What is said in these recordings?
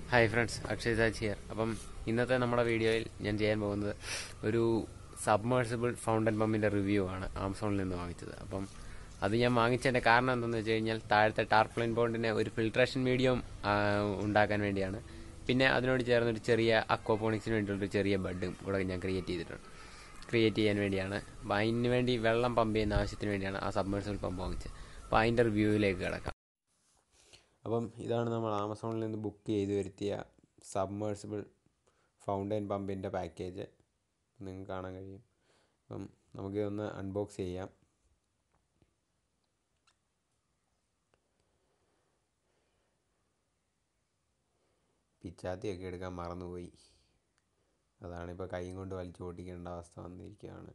hi friends Akshay Saj here അപ്പം ഇന്നത്തെ നമ്മുടെ വീഡിയോയിൽ ഞാൻ ചെയ്യാൻ പോകുന്നത് ഒരു സബ്മേഴ്സിബിൾ ഫൗണ്ടൻ പമ്പിന്റെ റിവ്യൂ ആണ് ആമസോണിൽ നിന്ന് വാങ്ങിച്ചത് അപ്പം അത് ഞാൻ വാങ്ങിച്ചതിന്റെ കാരണം എന്താണെന്ന് വെച്ച് കഴിഞ്ഞാൽ താഴത്തെ ടാർപ്ലിൻ ബോണ്ടിനെ ഒരു ഫിൽട്രേഷൻ മീഡിയം ഉണ്ടാക്കാൻ വേണ്ടിയാണ് പിന്നെ അതിനോട് ചേർന്ന് ഒരു ചെറിയ അക്വാപോണിക്സിന് വേണ്ടിയുള്ള ഒരു ചെറിയ ബഡും കൂടെ ഞാൻ ക്രിയേറ്റ് ചെയ്തിട്ടുണ്ട് ക്രിയേറ്റ് ചെയ്യാൻ വേണ്ടിയാണ് അപ്പം അതിന് വേണ്ടി വെള്ളം പമ്പ് ചെയ്യുന്ന ആവശ്യത്തിന് വേണ്ടിയാണ് ആ സബ്മേഴ്സിബിൾ പമ്പ് വാങ്ങിച്ചത് അപ്പോൾ അതിൻ്റെ റിവ്യൂവിലേക്ക് കിടക്കാം അപ്പം ഇതാണ് നമ്മൾ ആമസോണിൽ നിന്ന് ബുക്ക് ചെയ്ത് വരുത്തിയ സബ്മേഴ്സിബിൾ ഫൗണ്ടൈൻ പമ്പിൻ്റെ പാക്കേജ് നിങ്ങൾക്ക് കാണാൻ കഴിയും അപ്പം നമുക്കിതൊന്ന് അൺബോക്സ് ചെയ്യാം പിച്ചാത്തിയൊക്കെ എടുക്കാൻ മറന്നുപോയി അതാണിപ്പോൾ കൈ കൊണ്ട് വലിച്ചു ഓട്ടിക്കേണ്ട അവസ്ഥ വന്നിരിക്കുകയാണ്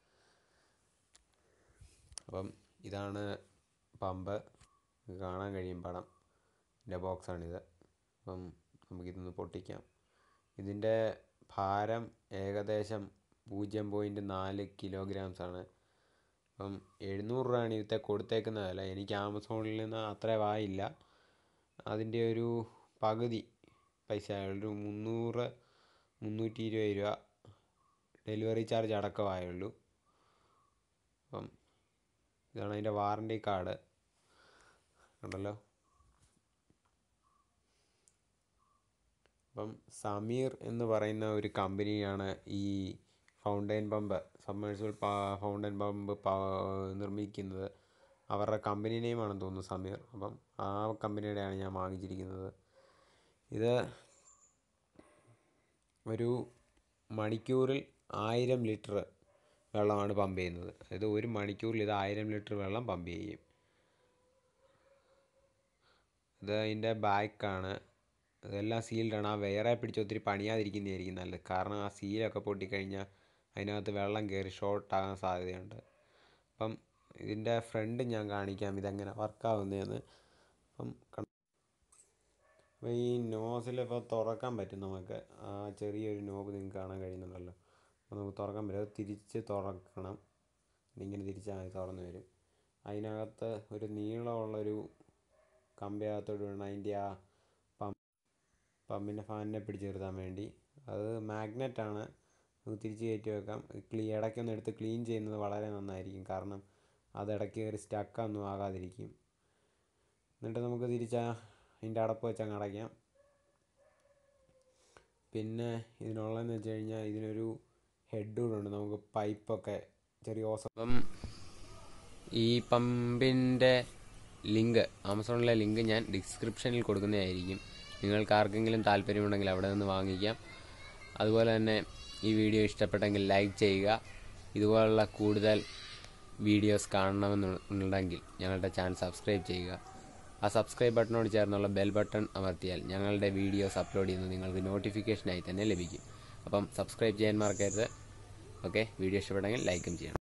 അപ്പം ഇതാണ് പമ്പ് കാണാൻ കഴിയും പടം ഇതിൻ്റെ ബോക്സാണിത് അപ്പം നമുക്കിതൊന്ന് പൊട്ടിക്കാം ഇതിൻ്റെ ഭാരം ഏകദേശം പൂജ്യം പോയിൻറ്റ് നാല് കിലോഗ്രാംസ് ആണ് അപ്പം എഴുന്നൂറ് രൂപയാണ് ഇതിത്തെ കൊടുത്തേക്കുന്ന വില എനിക്ക് ആമസോണിൽ നിന്ന് അത്ര ആയില്ല അതിൻ്റെ ഒരു പകുതി പൈസ ഒരു മുന്നൂറ് മുന്നൂറ്റി ഇരുപത് രൂപ ഡെലിവറി ചാർജ് അടക്കമായുള്ളൂ അപ്പം ഇതാണ് അതിൻ്റെ വാറണ്ടി കാർഡ് ഉണ്ടല്ലോ അപ്പം സമീർ എന്ന് പറയുന്ന ഒരു കമ്പനിയാണ് ഈ fountain pump submersible fountain pump നിർമ്മിക്കുന്നത് അവരുടെ കമ്പനി നെയിമാണെന്ന് തോന്നുന്നു സമീർ അപ്പം ആ കമ്പനിയുടെയാണ് ഞാൻ വാങ്ങിച്ചിരിക്കുന്നത് ഇത് ഒരു മണിക്കൂറിൽ ആയിരം ലിറ്റർ വെള്ളമാണ് പമ്പ് ചെയ്യുന്നത് അതായത് ഒരു മണിക്കൂറിൽ ഇത് ആയിരം ലിറ്റർ വെള്ളം പമ്പ് ചെയ്യും ഇത് അതിൻ്റെ ബാക്കാണ് ഇതെല്ലാം സീൽഡാണ് ആ വേറെ പിടിച്ച് ഒത്തിരി പണിയാതിരിക്കുന്നതായിരിക്കും നല്ലത് കാരണം ആ സീലൊക്കെ പൊട്ടിക്കഴിഞ്ഞാൽ അതിനകത്ത് വെള്ളം കയറി ഷോർട്ടാകാൻ സാധ്യതയുണ്ട് അപ്പം ഇതിൻ്റെ ഫ്രണ്ട് ഞാൻ കാണിക്കാം ഇതെങ്ങനെ വർക്കാവുന്നതെന്ന് അപ്പം അപ്പോൾ ഈ നോസിൽ ഇപ്പോൾ തുറക്കാൻ പറ്റും നമുക്ക് ആ ചെറിയൊരു നോബ് നിങ്ങൾക്ക് കാണാൻ കഴിയുന്നുണ്ടല്ലോ അപ്പോൾ നമുക്ക് തുറക്കാൻ പറ്റും അത് തിരിച്ച് തുറക്കണം ഇങ്ങനെ തിരിച്ചാൽ മതി തുറന്ന് വരും അതിനകത്ത് ഒരു നീളമുള്ളൊരു കമ്പിനകത്തോട്ട് വേണം അതിൻ്റെ ആ പമ്പ് പമ്പിൻ്റെ ഫാനിനെ പിടിച്ച് നിർത്താൻ വേണ്ടി അത് മാഗ്നറ്റാണ് നമുക്ക് തിരിച്ച് കയറ്റി വെക്കാം ക്ലീ ഇടയ്ക്കൊന്ന് എടുത്ത് ക്ലീൻ ചെയ്യുന്നത് വളരെ നന്നായിരിക്കും കാരണം അത് ഇടയ്ക്ക് കയറി സ്റ്റക്കൊന്നും ആകാതിരിക്കും എന്നിട്ട് നമുക്ക് തിരിച്ച് അതിൻ്റെ അടപ്പ് വെച്ച് അങ്ങ് അടയ്ക്കാം പിന്നെ ഇതിനുള്ളതെന്ന് വെച്ച് കഴിഞ്ഞാൽ ഇതിനൊരു ഹെഡ് കൂടെ ഉണ്ട് നമുക്ക് പൈപ്പൊക്കെ ചെറിയ ഓസം അപ്പം ഈ പമ്പിൻ്റെ ലിങ്ക് ആമസോണിലെ ലിങ്ക് ഞാൻ ഡിസ്ക്രിപ്ഷനിൽ കൊടുക്കുന്നതായിരിക്കും നിങ്ങൾക്ക് ആർക്കെങ്കിലും താല്പര്യമുണ്ടെങ്കിൽ അവിടെ നിന്ന് വാങ്ങിക്കാം അതുപോലെ തന്നെ ഈ വീഡിയോ ഇഷ്ടപ്പെട്ടെങ്കിൽ ലൈക്ക് ചെയ്യുക ഇതുപോലുള്ള കൂടുതൽ വീഡിയോസ് കാണണമെന്നുണ്ടെങ്കിൽ ഞങ്ങളുടെ ചാനൽ സബ്സ്ക്രൈബ് ചെയ്യുക ആ സബ്സ്ക്രൈബ് ബട്ടണോട് ചേർന്നുള്ള ബെൽ ബട്ടൺ അമർത്തിയാൽ ഞങ്ങളുടെ വീഡിയോസ് അപ്ലോഡ് ചെയ്യുന്നത് നിങ്ങൾക്ക് നോട്ടിഫിക്കേഷനായി തന്നെ ലഭിക്കും അപ്പം സബ്സ്ക്രൈബ് ചെയ്യാൻ മറക്കരുത് ഓക്കെ വീഡിയോ ഇഷ്ടപ്പെട്ടെങ്കിൽ ലൈക്കും ചെയ്യണം